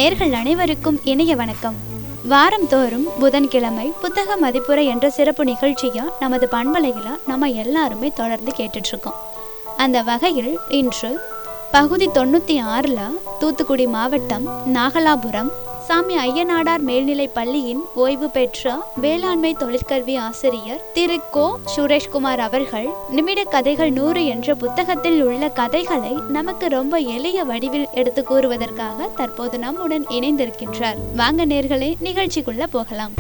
நேர்கள் அனைவருக்கும் இனிய வணக்கம் வாரந்தோறும் புதன்கிழமை புத்தக மதிப்புரை என்ற சிறப்பு நிகழ்ச்சியை நமது பண்பலையில் நம்ம எல்லாருமே தொடர்ந்து கேட்டுட்டு இருக்கோம் அந்த வகையில் இன்று பகுதி தொண்ணூற்றி ஆறில் தூத்துக்குடி மாவட்டம் நாகலாபுரம் சாமி ஐயனாடார் மேல்நிலைப் பள்ளியின் ஓய்வு பெற்ற வேளாண்மை தொழிற்கல்வி ஆசிரியர் திரு கோ சுரேஷ்குமார் அவர்கள் நிமிட கதைகள் நூறு என்ற புத்தகத்தில் உள்ள கதைகளை நமக்கு ரொம்ப எளிய வடிவில் எடுத்து கூறுவதற்காக தற்போது நம்முடன் இணைந்திருக்கின்றார் வாங்க நேர்களே நிகழ்ச்சிக்குள்ள போகலாம்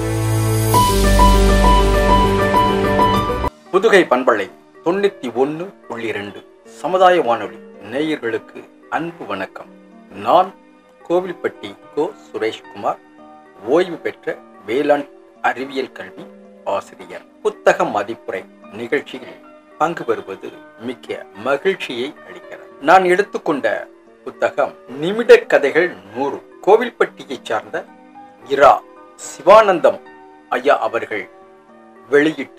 புதுகை பண்பலை தொண்ணூத்தி ஒன்று புள்ளி ரெண்டு சமுதாய வானொலி நேயர்களுக்கு அன்பு வணக்கம் நான் கோவில்பட்டி கோ சுரேஷ்குமார் ஓய்வு பெற்ற வேளாண் அறிவியல் கல்வி ஆசிரியர் புத்தக மதிப்புரை நிகழ்ச்சியில் பங்கு பெறுவது மிக்க மகிழ்ச்சியை அளிக்கிறது நான் எடுத்துக்கொண்ட புத்தகம் நிமிட கதைகள் நூறு கோவில்பட்டியைச் சார்ந்த இரா சிவானந்தம் ஐயா அவர்கள் வெளியிட்ட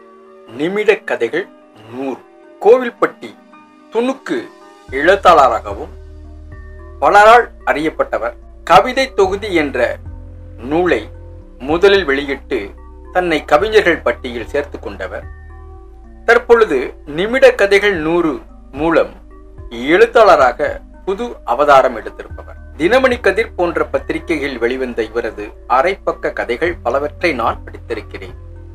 நிமிட கதைகள் நூறு கோவில்பட்டி துணுக்கு எழுத்தாளராகவும் பலரால் அறியப்பட்டவர் கவிதை தொகுதி என்ற நூலை முதலில் வெளியிட்டு தன்னை கவிஞர்கள் பட்டியல் சேர்த்து கொண்டவர் தற்பொழுது நிமிட கதைகள் நூறு மூலம் எழுத்தாளராக புது அவதாரம் எடுத்திருப்பவர் தினமணி கதிர் போன்ற பத்திரிகைகளில் வெளிவந்த இவரது அரைப்பக்க கதைகள் பலவற்றை நான் படித்திருக்கிறேன்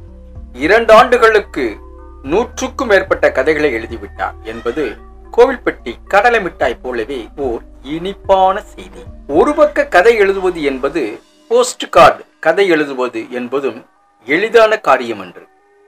இரண்டு ஆண்டுகளுக்கு நூற்றுக்கும் மேற்பட்ட கதைகளை எழுதிவிட்டார் என்பது கோவில்பட்டி கடலை மிட்டாய் போலவே ஓர் இனிப்பான செய்தி ஒரு பக்க கதை எழுதுவது என்பது போஸ்ட் கார்டு கதை எழுதுவது என்பதும் எளிதான காரியம் அன்று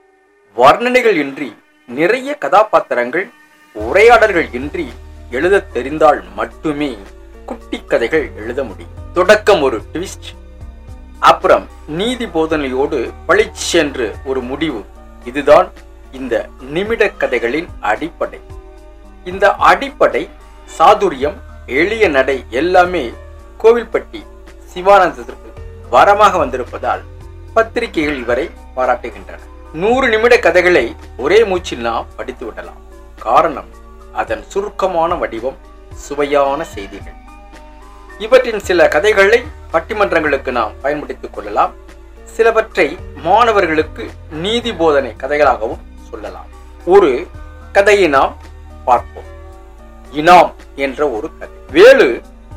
வர்ணனைகள் இன்றி நிறைய கதாபாத்திரங்கள் உரையாடல்கள் இன்றி எழுதத் தெரிந்தால் மட்டுமே குட்டி கதைகள் எழுத முடியும் தொடக்கம் ஒரு ட்விஸ்ட் அப்புறம் நீதி போதனையோடு பளிச்சென்று ஒரு முடிவு இதுதான் இந்த நிமிட கதைகளின் அடிப்படை இந்த அடிப்படை சாதுரியம் எளிய நடை எல்லாமே கோவில்பட்டி சிவானந்தத்திற்கு வரமாக வந்திருப்பதால் பத்திரிகைகள் இவரை பாராட்டுகின்றன நூறு நிமிட கதைகளை ஒரே மூச்சில் நாம் படித்து விடலாம் காரணம் அதன் சுருக்கமான வடிவம் சுவையான செய்திகள் இவற்றின் சில கதைகளை பட்டிமன்றங்களுக்கு நாம் பயன்படுத்திக் கொள்ளலாம் சிலவற்றை மாணவர்களுக்கு நீதி போதனை கதைகளாகவும் சொல்லலாம் ஒரு கதையை நாம் பார்ப்போம் இனாம் என்ற ஒரு கதை வேலு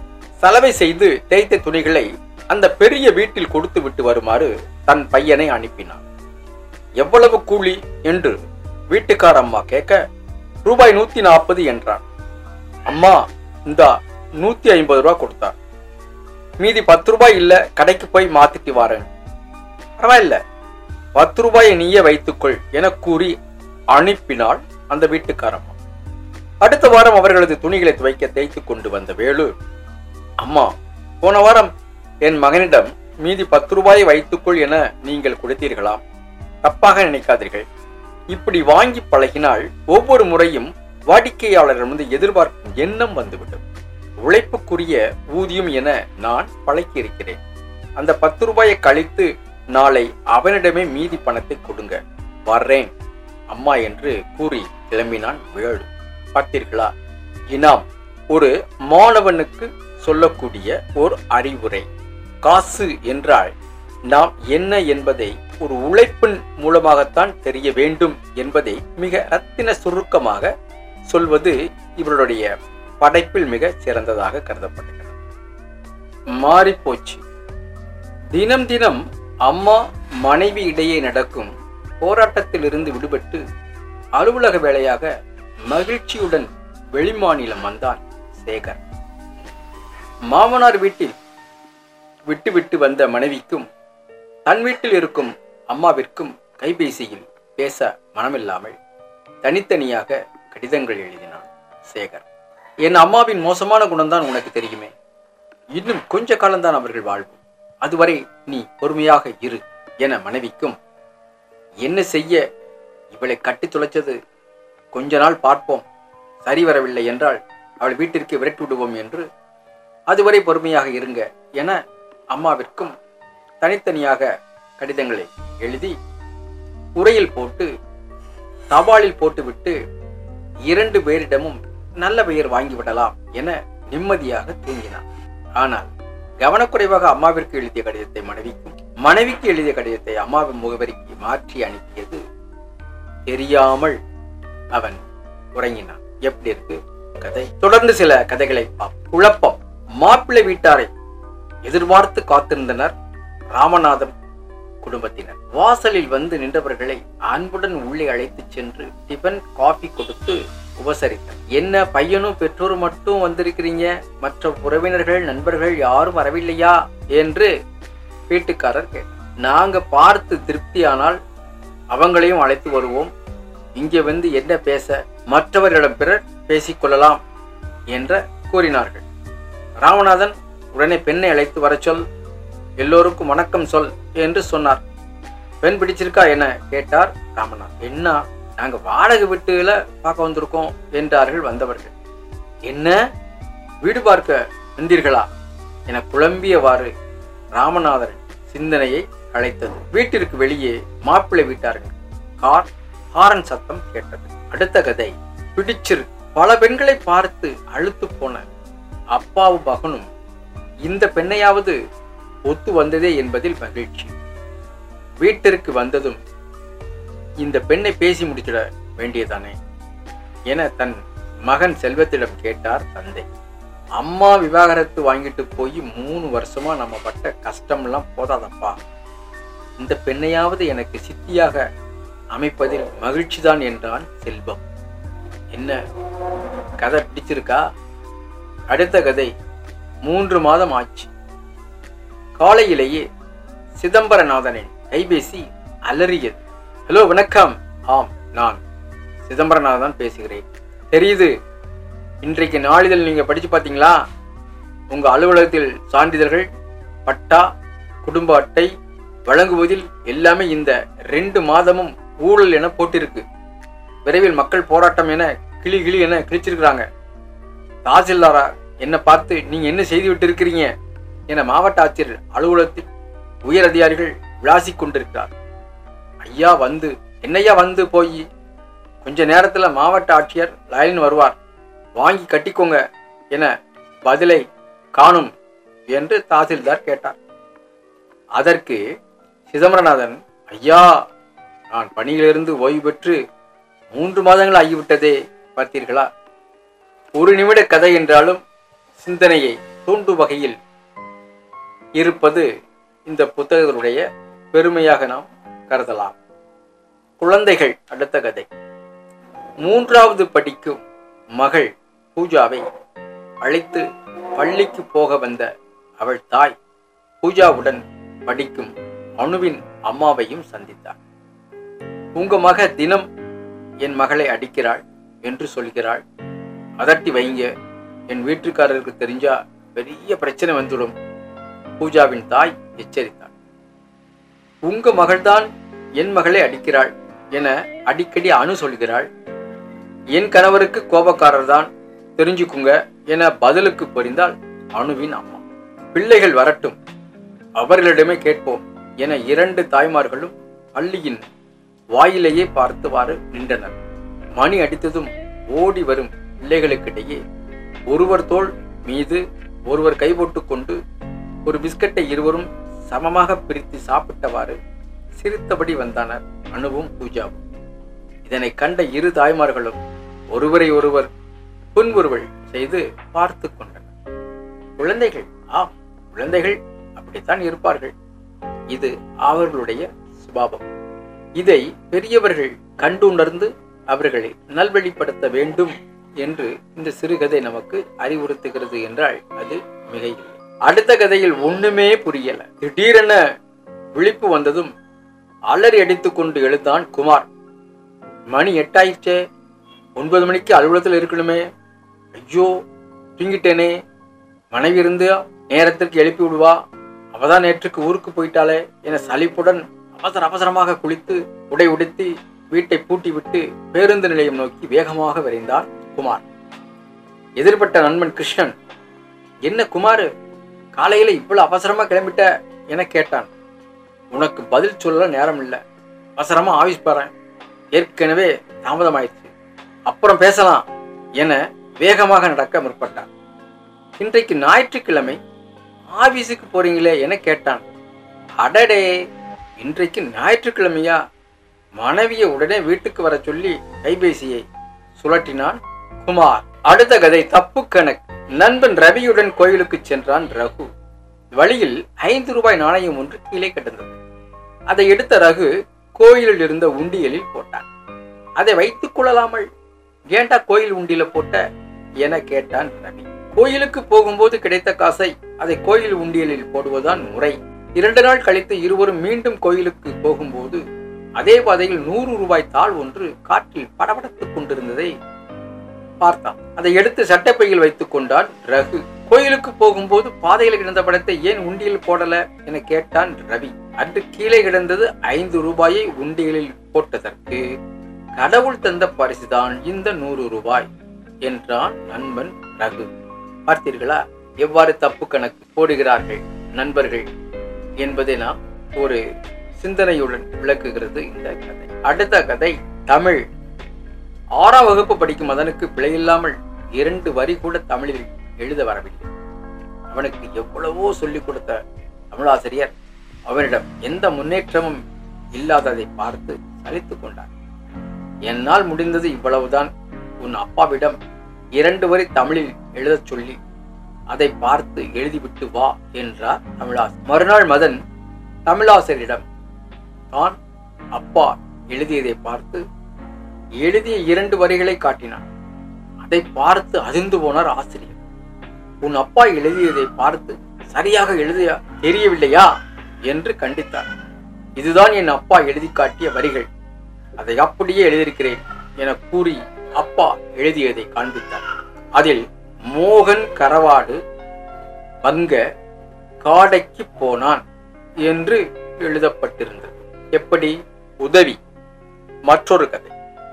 சலவை செய்து தேய்த்த துணிகளை அந்த பெரிய வீட்டில் கொடுத்து விட்டு வருமாறு தன் பையனை அனுப்பினான் எவ்வளவு கூலி என்று வீட்டுக்கார அம்மா கேட்க ரூபாய் நூத்தி நாற்பது என்றான் அம்மா இந்த நூத்தி ஐம்பது ரூபாய் கொடுத்தார் மீதி பத்து ரூபாய் இல்ல கடைக்கு போய் மாத்திட்டு வரேன் பரவாயில்ல பத்து ரூபாயை நீயே வைத்துக்கொள் என கூறி அனுப்பினாள் அந்த வீட்டுக்காரம்மா அடுத்த வாரம் அவர்களது துணிகளை துவைக்க தேய்த்து கொண்டு வந்த வேலு அம்மா போன வாரம் என் மகனிடம் மீதி பத்து ரூபாயை வைத்துக்கொள் என நீங்கள் கொடுத்தீர்களாம் தப்பாக நினைக்காதீர்கள் இப்படி வாங்கி பழகினால் ஒவ்வொரு முறையும் வாடிக்கையாளரிடமிருந்து எதிர்பார்க்கும் எண்ணம் வந்துவிடும் உழைப்புக்குரிய ஊதியம் என நான் பழக்கியிருக்கிறேன் அந்த பத்து ரூபாயை கழித்து நாளை அவனிடமே மீதி பணத்தை கொடுங்க வர்றேன் அம்மா என்று கூறி கிளம்பினான் வேலு பார்த்தீர்களா இனாம் ஒரு மாணவனுக்கு சொல்லக்கூடிய ஒரு அறிவுரை காசு என்றால் நாம் என்ன என்பதை ஒரு உழைப்பின் மூலமாகத்தான் தெரிய வேண்டும் என்பதை மிக ரத்தின சுருக்கமாக சொல்வது இவருடைய படைப்பில் மிக சிறந்ததாக கருதப்படுகிறது மாறிப்போச்சு தினம் தினம் அம்மா மனைவி இடையே நடக்கும் போராட்டத்திலிருந்து விடுபட்டு அலுவலக வேலையாக மகிழ்ச்சியுடன் வெளிமாநிலம் வந்தான் சேகர் மாமனார் வீட்டில் விட்டு விட்டு வந்த மனைவிக்கும் தன் வீட்டில் இருக்கும் அம்மாவிற்கும் கைபேசியில் பேச மனமில்லாமல் தனித்தனியாக கடிதங்கள் எழுதினான் சேகர் என் அம்மாவின் மோசமான குணம்தான் உனக்கு தெரியுமே இன்னும் கொஞ்ச காலம்தான் அவர்கள் வாழ்வு அதுவரை நீ பொறுமையாக இரு என மனைவிக்கும் என்ன செய்ய இவளை கட்டி துளைச்சது கொஞ்ச நாள் பார்ப்போம் சரி வரவில்லை என்றால் அவள் வீட்டிற்கு விரட்டி விடுவோம் என்று அதுவரை பொறுமையாக இருங்க என அம்மாவிற்கும் தனித்தனியாக கடிதங்களை எழுதி உரையில் போட்டு தபாலில் போட்டுவிட்டு இரண்டு பேரிடமும் நல்ல பெயர் வாங்கிவிடலாம் என நிம்மதியாக தூங்கினான் ஆனால் கவனக்குறைவாக அம்மாவிற்கு எழுதிய கடிதத்தை மனைவிக்கும் மனைவிக்கு எழுதிய கடிதத்தை அம்மாவின் முகவரிக்கு மாற்றி அனுப்பியது தெரியாமல் அவன் உறங்கினான் எப்படி இருக்கு கதை தொடர்ந்து சில கதைகளை பார்ப்போம் குழப்பம் மாப்பிள்ளை வீட்டாரை எதிர்பார்த்து காத்திருந்தனர் ராமநாதம் குடும்பத்தினர் வாசலில் வந்து நின்றவர்களை அன்புடன் உள்ளே அழைத்துச் சென்று டிபன் காபி கொடுத்து உபசரித்தார் என்ன பையனும் பெற்றோரும் மட்டும் வந்திருக்கிறீங்க மற்ற உறவினர்கள் நண்பர்கள் யாரும் வரவில்லையா என்று வீட்டுக்காரர் கேட்டார் நாங்க பார்த்து திருப்தியானால் அவங்களையும் அழைத்து வருவோம் இங்கே வந்து என்ன பேச மற்றவர்களிடம் பிறர் பேசிக்கொள்ளலாம் என்ற கூறினார்கள் ராமநாதன் உடனே பெண்ணை அழைத்து வரச் சொல் எல்லோருக்கும் வணக்கம் சொல் என்று சொன்னார் பெண் பிடிச்சிருக்கா என கேட்டார் ராமநாத் என்ன நாங்க வாடகை வீட்டுல பார்க்க வந்திருக்கோம் என்றார்கள் வந்தவர்கள் என்ன வீடு பார்க்க வந்தீர்களா என குழம்பியவாறு ராமநாதன் சிந்தனையை அழைத்தது வீட்டிற்கு வெளியே மாப்பிள்ளை வீட்டார்கள் கார் ஹாரன் சத்தம் கேட்டது அடுத்த கதை பிடிச்சிரு பல பெண்களை பார்த்து அழுத்து போன அப்பாவும் மகனும் இந்த பெண்ணையாவது ஒத்து வந்ததே என்பதில் மகிழ்ச்சி வீட்டிற்கு வந்ததும் இந்த பெண்ணை பேசி முடிச்சிட வேண்டியதானே என தன் மகன் செல்வத்திடம் கேட்டார் தந்தை அம்மா விவாகரத்து வாங்கிட்டு போய் மூணு வருஷமா நம்ம பட்ட கஷ்டம்லாம் போதாதப்பா இந்த பெண்ணையாவது எனக்கு சித்தியாக அமைப்பதில் மகிழ்ச்சிதான் என்றான் செல்வம் என்ன கதை பிடிச்சிருக்கா அடுத்த கதை மூன்று மாதம் ஆச்சு காலையிலேயே சிதம்பரநாதனின் கைபேசி அலறியது ஹலோ வணக்கம் ஆம் நான் சிதம்பரநாதன் பேசுகிறேன் தெரியுது இன்றைக்கு நாளிதழ் நீங்க படிச்சு பார்த்தீங்களா உங்க அலுவலகத்தில் சான்றிதழ்கள் பட்டா குடும்ப அட்டை வழங்குவதில் எல்லாமே இந்த ரெண்டு மாதமும் ஊழல் என போட்டிருக்கு விரைவில் மக்கள் போராட்டம் என கிளி கிளி என கிழிச்சிருக்கிறாங்க தாசில்தாரா என்ன பார்த்து நீங்க என்ன செய்து விட்டு இருக்கிறீங்க என மாவட்ட ஆட்சியர் அலுவலகத்தில் உயர் அதிகாரிகள் விளாசிக் கொண்டிருக்கிறார் ஐயா வந்து என்னையா வந்து போய் கொஞ்ச நேரத்துல மாவட்ட ஆட்சியர் லைன் வருவார் வாங்கி கட்டிக்கோங்க என பதிலை காணும் என்று தாசில்தார் கேட்டார் அதற்கு சிதம்பரநாதன் ஐயா நான் பணியிலிருந்து ஓய்வு பெற்று மூன்று மாதங்கள் ஆகிவிட்டதே பார்த்தீர்களா ஒரு நிமிட கதை என்றாலும் சிந்தனையை தூண்டும் வகையில் இருப்பது இந்த புத்தகத்தினுடைய பெருமையாக நாம் கருதலாம் குழந்தைகள் அடுத்த கதை மூன்றாவது படிக்கும் மகள் பூஜாவை அழைத்து பள்ளிக்கு போக வந்த அவள் தாய் பூஜாவுடன் படிக்கும் அணுவின் அம்மாவையும் சந்தித்தார் உங்க மக தினம் என் மகளை அடிக்கிறாள் என்று சொல்கிறாள் அதட்டி வைங்க என் வீட்டுக்காரருக்கு தெரிஞ்சா பெரிய பிரச்சனை வந்துடும் பூஜாவின் தாய் எச்சரித்தாள் உங்க மகள்தான் என் மகளை அடிக்கிறாள் என அடிக்கடி அணு சொல்கிறாள் என் கணவருக்கு கோபக்காரர் தான் தெரிஞ்சுக்குங்க என பதிலுக்கு புரிந்தால் அணுவின் அம்மா பிள்ளைகள் வரட்டும் அவர்களிடமே கேட்போம் என இரண்டு தாய்மார்களும் பள்ளியின் வாயிலேயே பார்த்தவாறு நின்றனர் மணி அடித்ததும் ஓடி வரும் பிள்ளைகளுக்கிடையே ஒருவர் தோள் மீது ஒருவர் கை கொண்டு ஒரு பிஸ்கட்டை இருவரும் சமமாக பிரித்து சாப்பிட்டவாறு சிரித்தபடி வந்தனர் அணுவும் பூஜாவும் இதனை கண்ட இரு தாய்மார்களும் ஒருவரை ஒருவர் புன்முறுவல் செய்து பார்த்து கொண்டனர் குழந்தைகள் ஆம் குழந்தைகள் அப்படித்தான் இருப்பார்கள் இது அவர்களுடைய சுபாவம் இதை பெரியவர்கள் கண்டுணர்ந்து அவர்களை நல்வழிப்படுத்த வேண்டும் என்று இந்த சிறுகதை நமக்கு அறிவுறுத்துகிறது என்றால் அது மிகையில்லை அடுத்த கதையில் ஒண்ணுமே புரியல திடீரென விழிப்பு வந்ததும் அலறி அடித்துக்கொண்டு எழுந்தான் குமார் மணி எட்டாயிடுச்சே ஒன்பது மணிக்கு அலுவலகத்தில் இருக்கணுமே ஐயோ தூங்கிட்டேனே மனைவி இருந்து நேரத்திற்கு எழுப்பி விடுவா அவதான் நேற்றுக்கு ஊருக்கு போயிட்டாளே என சலிப்புடன் அவசர அவசரமாக குளித்து உடை உடுத்தி வீட்டை பூட்டி விட்டு பேருந்து நிலையம் நோக்கி வேகமாக விரைந்தார் குமார் எதிர்பட்ட நண்பன் கிருஷ்ணன் என்ன குமார் காலையில இவ்வளவு அவசரமா கிளம்பிட்ட என கேட்டான் உனக்கு பதில் சொல்ல நேரம் இல்லை அவசரமா ஆபீஸ் போறேன் ஏற்கனவே தாமதமாயிடுச்சு அப்புறம் பேசலாம் என வேகமாக நடக்க முற்பட்டார் இன்றைக்கு ஞாயிற்றுக்கிழமை ஆபீஸுக்கு போறீங்களே என கேட்டான் அடடே இன்றைக்கு ஞாயிற்றுக்கிழமையா மனைவியை உடனே வீட்டுக்கு வர சொல்லி கைபேசியை சுழற்றினான் குமார் அடுத்த கதை தப்பு கணக்கு நண்பன் ரவியுடன் கோயிலுக்கு சென்றான் ரகு வழியில் ஐந்து ரூபாய் நாணயம் ஒன்று கீழே கிடந்தது அதை எடுத்த ரகு கோயிலில் இருந்த உண்டியலில் போட்டான் அதை வைத்துக் கொள்ளலாமல் ஏண்டா கோயில் உண்டியில போட்ட என கேட்டான் ரவி கோயிலுக்கு போகும்போது கிடைத்த காசை அதை கோயில் உண்டியலில் போடுவதுதான் முறை இரண்டு நாள் கழித்து இருவரும் மீண்டும் கோயிலுக்கு போகும்போது அதே பாதையில் நூறு ரூபாய் தாள் ஒன்று காற்றில் படபடத்துக் கொண்டிருந்ததை பார்த்தான் அதை எடுத்து சட்டைப்பையில் வைத்துக் கொண்டான் ரகு கோயிலுக்கு போகும்போது பாதையில் கிடந்த படத்தை ஏன் உண்டியல் போடல என கேட்டான் ரவி அன்று கீழே கிடந்தது ஐந்து ரூபாயை உண்டியலில் போட்டதற்கு கடவுள் தந்த பரிசுதான் இந்த நூறு ரூபாய் என்றான் நண்பன் ரகு பார்த்தீர்களா எவ்வாறு தப்பு கணக்கு போடுகிறார்கள் நண்பர்கள் என்பதை நாம் ஒரு சிந்தனையுடன் விளக்குகிறது இந்த கதை அடுத்த கதை தமிழ் ஆறாம் வகுப்பு படிக்கும் மதனுக்கு பிழையில்லாமல் இரண்டு வரி கூட தமிழில் எழுத வரவில்லை அவனுக்கு எவ்வளவோ சொல்லிக் கொடுத்த தமிழாசிரியர் அவனிடம் எந்த முன்னேற்றமும் இல்லாததை பார்த்து சலித்துக் கொண்டார் என்னால் முடிந்தது இவ்வளவுதான் உன் அப்பாவிடம் இரண்டு வரி தமிழில் எழுதச் சொல்லி அதை பார்த்து எழுதிவிட்டு வா என்றார் தமிழாசிரியர் மறுநாள் மதன் தமிழாசிரியரிடம் தான் அப்பா எழுதியதை பார்த்து எழுதிய இரண்டு வரிகளை காட்டினான் அதை பார்த்து அதிர்ந்து போனார் ஆசிரியர் உன் அப்பா எழுதியதை பார்த்து சரியாக எழுதிய தெரியவில்லையா என்று கண்டித்தார் இதுதான் என் அப்பா எழுதி காட்டிய வரிகள் அதை அப்படியே எழுதியிருக்கிறேன் என கூறி அப்பா எழுதியதை காண்பித்தார் அதில் மோகன் கரவாடு வங்க காடைக்கு போனான் என்று எழுதப்பட்டிருந்தது எப்படி உதவி மற்றொரு கதை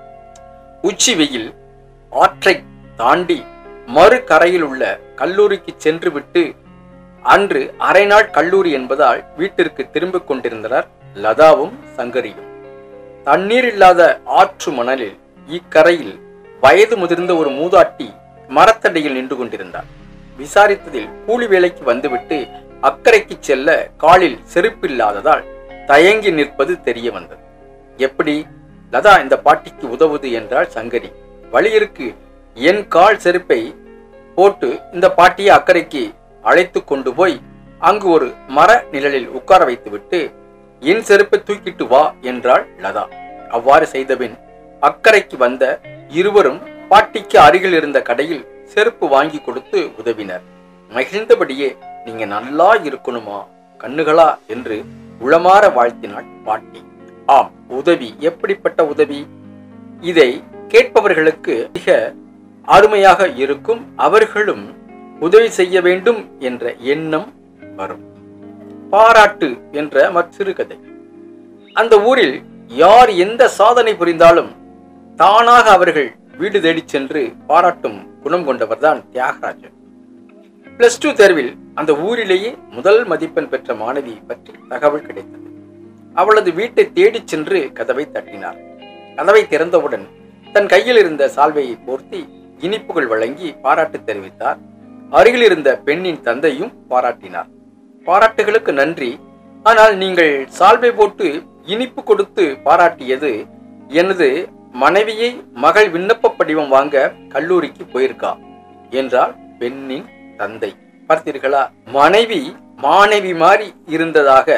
உச்சி வெயில் ஆற்றை தாண்டி மறு கரையில் உள்ள கல்லூரிக்கு சென்று விட்டு அன்று அரை நாள் கல்லூரி என்பதால் வீட்டிற்கு திரும்பிக் கொண்டிருந்தனர் லதாவும் சங்கரியும் தண்ணீர் இல்லாத ஆற்று மணலில் இக்கரையில் வயது முதிர்ந்த ஒரு மூதாட்டி மரத்தடியில் நின்று கொண்டிருந்தார் விசாரித்ததில் கூலி வேலைக்கு வந்துவிட்டு அக்கறைக்கு செல்ல காலில் செருப்பில்லாததால் தயங்கி நிற்பது தெரிய வந்தது எப்படி லதா இந்த பாட்டிக்கு உதவுது என்றாள் சங்கரி வழியிற்கு என் கால் செருப்பை போட்டு இந்த பாட்டியை அக்கறைக்கு அழைத்து கொண்டு போய் அங்கு ஒரு மர நிழலில் உட்கார வைத்துவிட்டு என் செருப்பை தூக்கிட்டு வா என்றாள் லதா அவ்வாறு செய்தபின் அக்கறைக்கு வந்த இருவரும் பாட்டிக்கு அருகில் இருந்த கடையில் செருப்பு வாங்கி கொடுத்து உதவினர் மகிழ்ந்தபடியே நீங்க நல்லா இருக்கணுமா கண்ணுகளா என்று உளமாற வாழ்த்தினாள் பாட்டி ஆம் உதவி எப்படிப்பட்ட உதவி இதை கேட்பவர்களுக்கு மிக அருமையாக இருக்கும் அவர்களும் உதவி செய்ய வேண்டும் என்ற எண்ணம் வரும் பாராட்டு என்ற மற்றொரு கதை அந்த ஊரில் யார் எந்த சாதனை புரிந்தாலும் தானாக அவர்கள் வீடு தேடிச் சென்று பாராட்டும் குணம் கொண்டவர்தான் தியாகராஜன் பிளஸ் டூ தேர்வில் அந்த ஊரிலேயே முதல் மதிப்பெண் பெற்ற மாணவி பற்றி தகவல் கிடைத்தது அவளது வீட்டை தேடிச் சென்று கதவை தட்டினார் கதவை திறந்தவுடன் தன் கையில் இருந்த சால்வையை போர்த்தி இனிப்புகள் வழங்கி பாராட்டு தெரிவித்தார் அருகில் இருந்த பெண்ணின் தந்தையும் பாராட்டினார் பாராட்டுகளுக்கு நன்றி ஆனால் நீங்கள் சால்வை போட்டு இனிப்பு கொடுத்து பாராட்டியது எனது மனைவியை மகள் விண்ணப்ப படிவம் வாங்க கல்லூரிக்கு போயிருக்கா என்றால் பெண்ணின் தந்தை பார்த்தீர்களா மனைவி மாணவி மாறி இருந்ததாக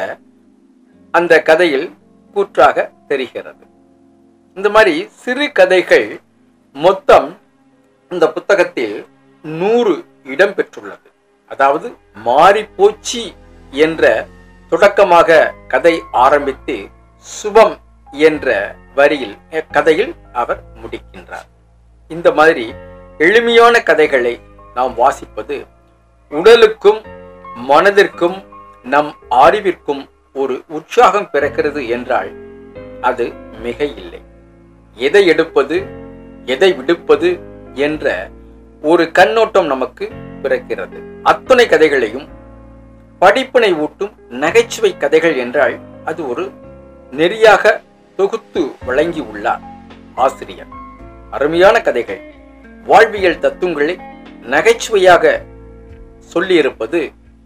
அந்த கதையில் கூற்றாக தெரிகிறது இந்த மாதிரி சிறு கதைகள் மொத்தம் இந்த புத்தகத்தில் நூறு இடம் பெற்றுள்ளது அதாவது மாறிப்போச்சி என்ற தொடக்கமாக கதை ஆரம்பித்து சுபம் என்ற வரியில் கதையில் அவர் முடிக்கின்றார் இந்த மாதிரி எளிமையான கதைகளை நாம் வாசிப்பது உடலுக்கும் மனதிற்கும் நம் அறிவிற்கும் ஒரு உற்சாகம் பிறக்கிறது என்றால் அது மிக இல்லை எதை எடுப்பது எதை விடுப்பது என்ற ஒரு கண்ணோட்டம் நமக்கு பிறக்கிறது அத்துணை கதைகளையும் படிப்பினை ஊட்டும் நகைச்சுவை கதைகள் என்றால் அது ஒரு நெறியாக தொகுத்து வழங்கி உள்ளார் ஆசிரியர் அருமையான கதைகள் வாழ்வியல் தத்துவங்களை நகைச்சுவையாக சொல்லியிருப்பது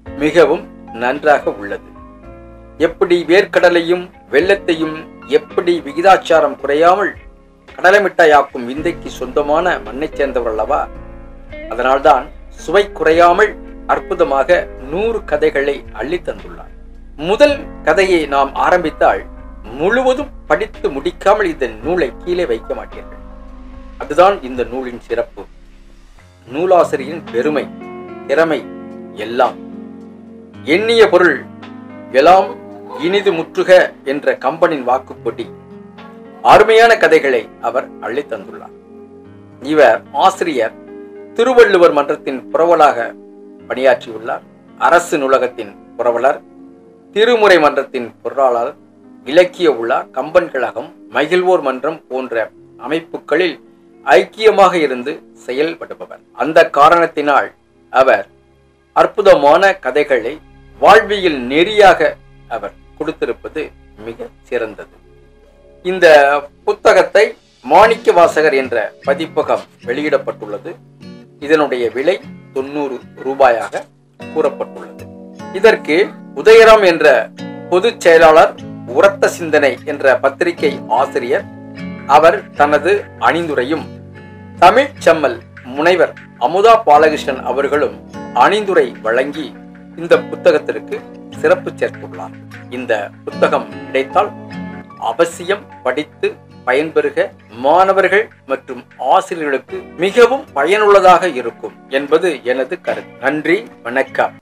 மிகவும் நன்றாக உள்ளது எப்படி வேர்க்கடலையும் வெள்ளத்தையும் எப்படி விகிதாச்சாரம் குறையாமல் கடலை மிட்டாயாக்கும் விந்தைக்கு சொந்தமான மண்ணைச் சேர்ந்தவர் அல்லவா அதனால்தான் சுவை குறையாமல் அற்புதமாக நூறு கதைகளை அள்ளித் தந்துள்ளார் முதல் கதையை நாம் ஆரம்பித்தால் முழுவதும் படித்து முடிக்காமல் இந்த நூலை கீழே வைக்க மாட்டீர்கள் அதுதான் இந்த நூலின் சிறப்பு நூலாசிரியரின் பெருமை திறமை எல்லாம் எண்ணிய பொருள் எல்லாம் இனிது முற்றுக என்ற கம்பனின் வாக்குப்படி அருமையான கதைகளை அவர் அள்ளித் தந்துள்ளார் இவர் ஆசிரியர் திருவள்ளுவர் மன்றத்தின் புரவலாக பணியாற்றியுள்ளார் அரசு நூலகத்தின் புரவலர் திருமுறை மன்றத்தின் பொருளாளர் இலக்கிய உலா கம்பன் கழகம் மகிழ்வோர் மன்றம் போன்ற அமைப்புகளில் ஐக்கியமாக இருந்து செயல்படுபவர் அந்த காரணத்தினால் அவர் அற்புதமான கதைகளை வாழ்வியல் நெறியாக அவர் கொடுத்திருப்பது மிக சிறந்தது இந்த புத்தகத்தை மாணிக்க வாசகர் என்ற பதிப்பகம் வெளியிடப்பட்டுள்ளது இதனுடைய விலை தொண்ணூறு ரூபாயாக கூறப்பட்டுள்ளது இதற்கு உதயராம் என்ற பொதுச் செயலாளர் உரத்த சிந்தனை என்ற பத்திரிகை ஆசிரியர் அவர் தனது அணிந்துரையும் தமிழ் செம்மல் முனைவர் அமுதா பாலகிருஷ்ணன் அவர்களும் அணிந்துரை வழங்கி இந்த புத்தகத்திற்கு சிறப்பு சேர்த்துள்ளார் இந்த புத்தகம் கிடைத்தால் அவசியம் படித்து பயன்பெறுக மாணவர்கள் மற்றும் ஆசிரியர்களுக்கு மிகவும் பயனுள்ளதாக இருக்கும் என்பது எனது கருத்து நன்றி வணக்கம்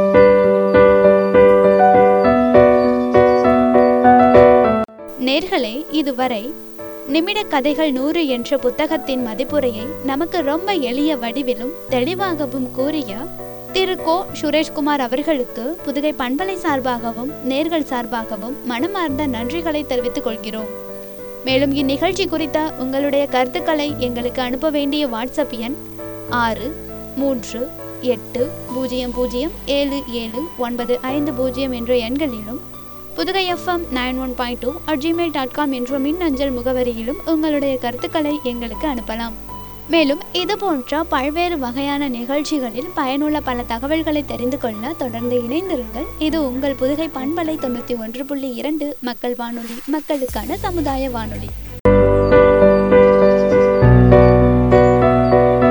நேர்களே இதுவரை நிமிட கதைகள் நூறு என்ற புத்தகத்தின் மதிப்புரையை நமக்கு ரொம்ப எளிய வடிவிலும் தெளிவாகவும் கூறிய திரு கோ சுரேஷ்குமார் அவர்களுக்கு புதுகை பண்பலை சார்பாகவும் நேர்கள் சார்பாகவும் மனமார்ந்த நன்றிகளை தெரிவித்துக் கொள்கிறோம் மேலும் இந்நிகழ்ச்சி குறித்த உங்களுடைய கருத்துக்களை எங்களுக்கு அனுப்ப வேண்டிய வாட்ஸ்அப் எண் ஆறு மூன்று எட்டு பூஜ்ஜியம் பூஜ்ஜியம் ஏழு ஏழு ஒன்பது ஐந்து பூஜ்ஜியம் என்ற எண்களிலும் Pudukai FM nine one point two at Gmail dot com என்ற மின்னஞ்சல் முகவரியிலும் உங்களுடைய கருத்துக்களை எங்களுக்கு அனுப்பலாம் மேலும் இது போன்ற பல்வேறு வகையான நிகழ்ச்சிகளில் பயனுள்ள பல தகவல்களை தெரிந்து கொள்ள தொடர்ந்து இணைந்திருங்கள் இது உங்கள் புதுகை பண்பலை தொண்ணூற்றி ஒன்று புள்ளி இரண்டு மக்கள் வானொலி மக்களுக்கான சமுதாய வானொலி